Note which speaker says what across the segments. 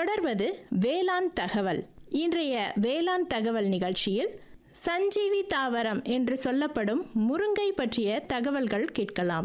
Speaker 1: தொடர்வது வேளாண் தகவல் இன்றைய வேளாண் தகவல் நிகழ்ச்சியில் சஞ்சீவி தாவரம் என்று சொல்லப்படும் முருங்கை பற்றிய தகவல்கள் கேட்கலாம்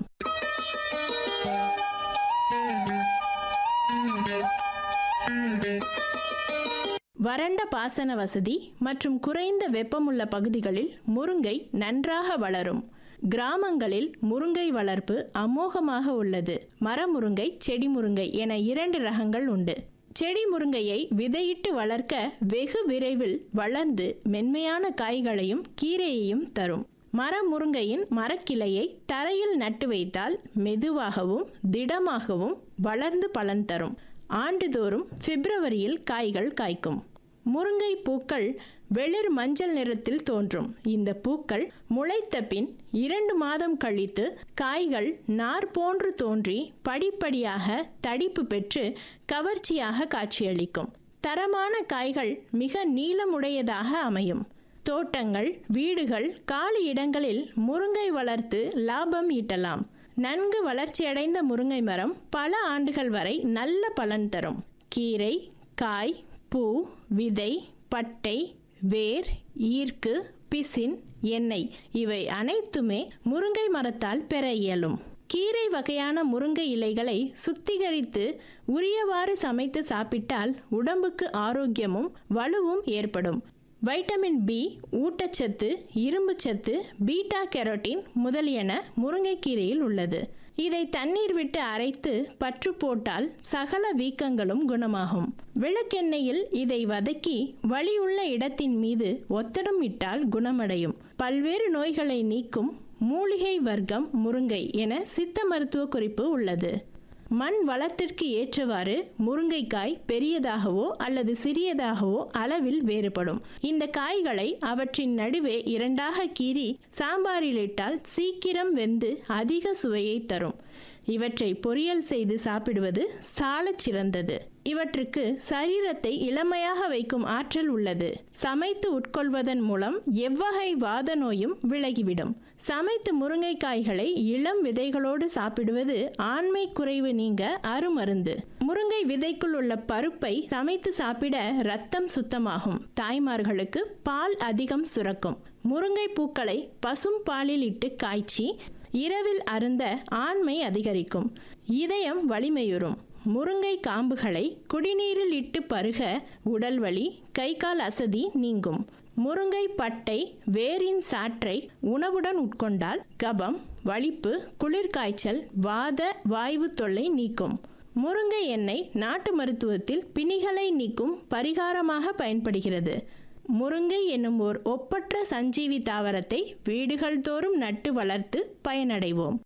Speaker 1: வறண்ட பாசன வசதி மற்றும் குறைந்த வெப்பமுள்ள பகுதிகளில் முருங்கை நன்றாக வளரும் கிராமங்களில் முருங்கை வளர்ப்பு அமோகமாக உள்ளது மரமுருங்கை செடி முருங்கை என இரண்டு ரகங்கள் உண்டு செடி முருங்கையை விதையிட்டு வளர்க்க வெகு விரைவில் வளர்ந்து மென்மையான காய்களையும் கீரையையும் தரும் மரமுருங்கையின் மரக்கிளையை தரையில் நட்டு வைத்தால் மெதுவாகவும் திடமாகவும் வளர்ந்து பலன் தரும் ஆண்டுதோறும் பிப்ரவரியில் காய்கள் காய்க்கும் முருங்கை பூக்கள் வெளிர் மஞ்சள் நிறத்தில் தோன்றும் இந்த பூக்கள் முளைத்த பின் இரண்டு மாதம் கழித்து காய்கள் நார் போன்று தோன்றி படிப்படியாக தடிப்பு பெற்று கவர்ச்சியாக காட்சியளிக்கும் தரமான காய்கள் மிக நீளமுடையதாக அமையும் தோட்டங்கள் வீடுகள் காலி இடங்களில் முருங்கை வளர்த்து லாபம் ஈட்டலாம் நன்கு வளர்ச்சியடைந்த முருங்கை மரம் பல ஆண்டுகள் வரை நல்ல பலன் தரும் கீரை காய் பூ விதை பட்டை வேர் ஈர்க்கு பிசின் எண்ணெய் இவை அனைத்துமே முருங்கை மரத்தால் பெற இயலும் கீரை வகையான முருங்கை இலைகளை சுத்திகரித்து உரியவாறு சமைத்து சாப்பிட்டால் உடம்புக்கு ஆரோக்கியமும் வலுவும் ஏற்படும் வைட்டமின் பி ஊட்டச்சத்து இரும்புச்சத்து பீட்டா கெரோட்டின் முதலியன முருங்கைக்கீரையில் உள்ளது இதை தண்ணீர் விட்டு அரைத்து பற்று போட்டால் சகல வீக்கங்களும் குணமாகும் விளக்கெண்ணெயில் இதை வதக்கி வலியுள்ள இடத்தின் மீது ஒத்தடம் இட்டால் குணமடையும் பல்வேறு நோய்களை நீக்கும் மூலிகை வர்க்கம் முருங்கை என சித்த மருத்துவ குறிப்பு உள்ளது மண் வளத்திற்கு ஏற்றவாறு முருங்கைக்காய் பெரியதாகவோ அல்லது சிறியதாகவோ அளவில் வேறுபடும் இந்த காய்களை அவற்றின் நடுவே இரண்டாக கீறி சாம்பாரில் இட்டால் சீக்கிரம் வெந்து அதிக சுவையை தரும் இவற்றை பொரியல் செய்து சாப்பிடுவது சாலச் சிறந்தது இவற்றுக்கு சரீரத்தை இளமையாக வைக்கும் ஆற்றல் உள்ளது சமைத்து உட்கொள்வதன் மூலம் எவ்வகை வாத நோயும் விலகிவிடும் சமைத்து முருங்கைக்காய்களை இளம் விதைகளோடு சாப்பிடுவது ஆண்மை குறைவு நீங்க அருமருந்து முருங்கை விதைக்குள் உள்ள பருப்பை சமைத்து சாப்பிட ரத்தம் சுத்தமாகும் தாய்மார்களுக்கு பால் அதிகம் சுரக்கும் முருங்கை பூக்களை பசும் பாலில் இட்டு காய்ச்சி இரவில் அருந்த ஆண்மை அதிகரிக்கும் இதயம் வலிமையுறும் முருங்கை காம்புகளை குடிநீரில் இட்டு பருக உடல் வலி கை கால் அசதி நீங்கும் முருங்கை பட்டை வேரின் சாற்றை உணவுடன் உட்கொண்டால் கபம் வலிப்பு குளிர்காய்ச்சல் வாத வாய்வு தொல்லை நீக்கும் முருங்கை எண்ணெய் நாட்டு மருத்துவத்தில் பிணிகளை நீக்கும் பரிகாரமாக பயன்படுகிறது முருங்கை என்னும் ஓர் ஒப்பற்ற சஞ்சீவி தாவரத்தை வீடுகள் தோறும் நட்டு வளர்த்து பயனடைவோம்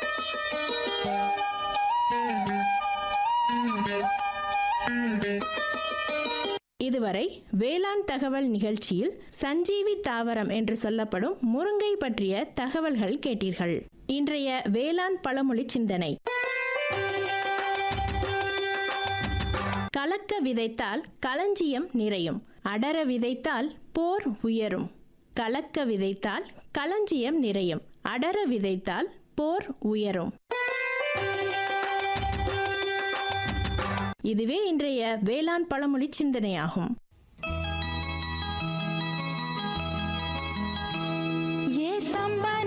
Speaker 1: இதுவரை வேளாண் தகவல் நிகழ்ச்சியில் சஞ்சீவி தாவரம் என்று சொல்லப்படும் முருங்கை பற்றிய தகவல்கள் கேட்டீர்கள் இன்றைய வேளாண் பழமொழி சிந்தனை கலக்க விதைத்தால் களஞ்சியம் நிறையும் அடர விதைத்தால் போர் உயரும் கலக்க விதைத்தால் களஞ்சியம் நிறையும் அடர விதைத்தால் போர் உயரும் இதுவே இன்றைய வேளாண் பழமொழி சிந்தனையாகும்